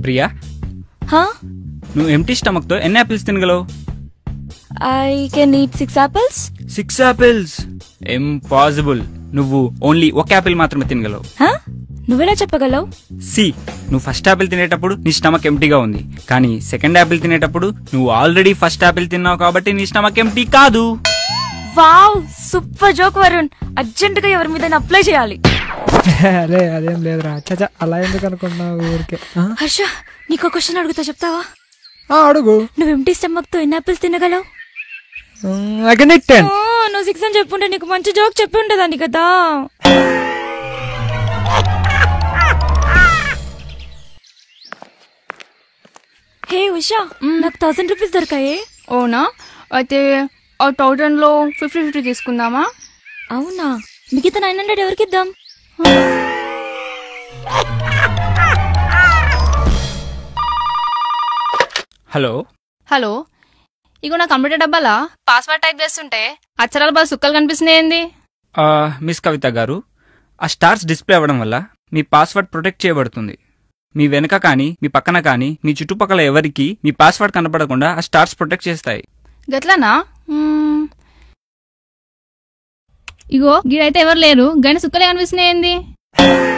ప్రియా హా నువ్వు ఎంటీ స్టమక్తో ఎన్ని యాపిల్స్ తినగలవు I can eat six apples six apples impossible నువ్వు ఓన్లీ ఒక యాపిల్ మాత్రమే తినగలవు హా నువ్వెలా చెప్పగలవు సి నువ్వు ఫస్ట్ యాపిల్ తినేటప్పుడు నీ స్టమక్ ఎంటీగా ఉంది కానీ సెకండ్ యాపిల్ తినేటప్పుడు నువ్వు ఆల్రెడీ ఫస్ట్ యాపిల్ తిన్నావు కాబట్టి నీ స్టమక్ ఎంటీ కాదు wow super joke Varun urgent గా ఎవరి మీద అప్లై చేయాలి అరే అదేం లేదురా చచ్చా అలా ఎందుకు అనుకున్నావు ఊరికే ఆ? హర్ష నీకు క్వశ్చన్ అడుగుతా చెప్తావా ఆ, అడుగు నువ్వు ఎంటీ స్టమక్ తో ఎన్ని యాపిల్స్ తినగలవు ఐ కెన్ ఇట్ టెన్ ఓ, నువ్వు సిక్స్ అని చెప్పుంటే నీకు మంచి జోక్ చెప్పి ఉండేదాన్ని కదా హే ఉషా నాకు థౌసండ్ రూపీస్ దొరికాయే అవునా అయితే ఆ థౌజండ్లో ఫిఫ్టీ ఫిఫ్టీ తీసుకుందామా అవునా మిగతా నైన్ హండ్రెడ్ ఎవరికి ఇద్దాం హలో హలో ఇగో నా కంప్యూటర్ డబ్బాలా పాస్వర్డ్ టైప్ చేస్తుంటే అక్షరాల బాగా సుక్కలు కనిపిస్తున్నాయి ఏంది ఆ, మిస్ కవిత గారు ఆ స్టార్స్ డిస్ప్లే అవ్వడం వల్ల మీ పాస్వర్డ్ ప్రొటెక్ట్ చేయబడుతుంది మీ వెనక కానీ మీ పక్కన కానీ మీ చుట్టుపక్కల ఎవరికి మీ పాస్వర్డ్ కనపడకుండా ఆ స్టార్స్ ప్రొటెక్ట్ చేస్తాయి గట్లనా మ్మ్. ఇగో గీడైతే ఎవరు లేరు గని సుక్కలే కనిపిస్తున్నాయి ఏంది